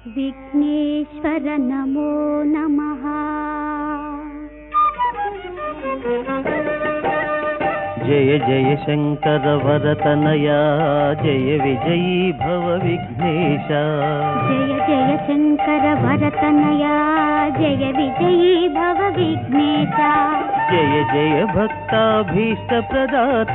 విఘ్నేశ్వర నమో నమః జయ జయ శంకర వరతనయా జయ విజయీ భవ విఘ్నేశ జయ జయ శంకర వరతనయా జయ విజయీ భవ విఘ్నేశ జయ జయ భక్తాభీష్ట ప్రదాత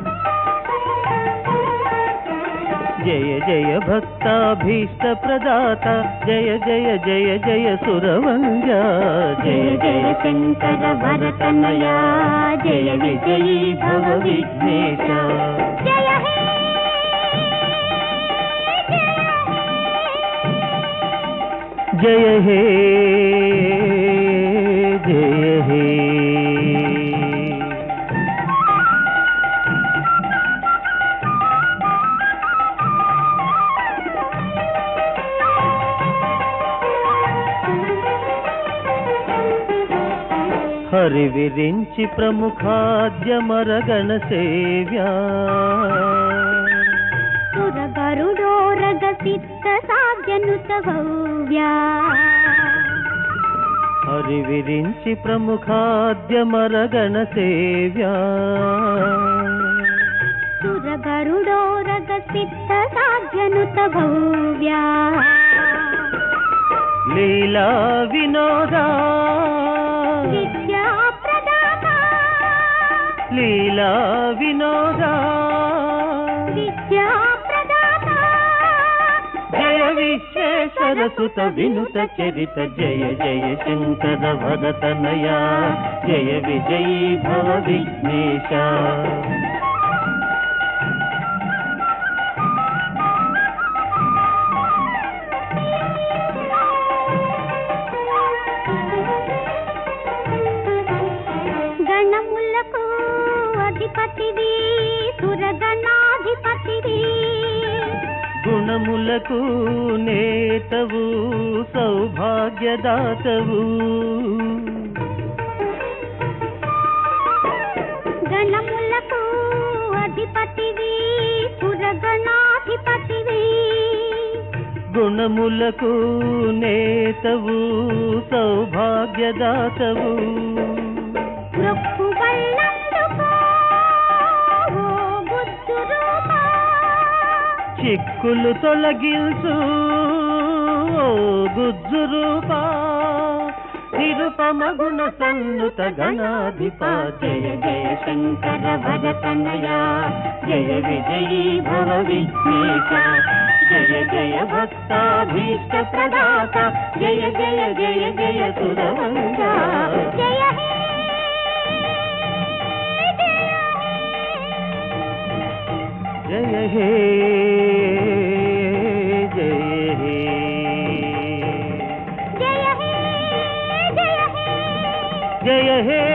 జయ జయ భక్తాభీష్ట ప్రదాత జయ జయ జయ జయ సురవంజ జయ జయ శంకర వరతనయా జయ విజయీ భవ విఘ్నేశ జయ హే జయ హే జయ హే హరి విరించి ప్రముఖాద్యమరగణ సేవ్యా సురగరుడోరగ సిద్ధ సాధ్యనుత భవ్యా హరి విరించి ప్రముఖాద్యమరగణ సేవ్యా సురగరుడోరగ సిద్ధ సాధ్యనుత భవ్యా లీలా వినోదా విద్యా ప్రదాత లీలా వినోదా విద్యా ప్రదాత జయ విశ్వేశ్వర సుత వినుత చరిత జయ జయ శంకర భరతనయా జయ విజయీ భవ విఘ్నేశ గణములకు అధిపతివి సురగణాధిపతివి గుణములకు నేతవు సౌభాగ్యదాతవు గణములకు అధిపతివి సురగణాధిపతివి గుణములకు నేతవు సౌభాగ్యదాతవు మృక్కు వల్లందుకో ఓ బుద్ధు రూపా చిక్కులు తొలగించు ఓ గుజ్జు రూపా నిరుపమ గుణ సన్నుత గణాధిప జయ జయ శంకర భరతనయా జయ విజయీ భవ విఘ్నేశ జయ జయ భక్తాభీష్ట ప్రదాత జయ జయ జయ జయ సురవంజ జయ హే జయ హే జయ హే జయ హే జయ హే జయ హే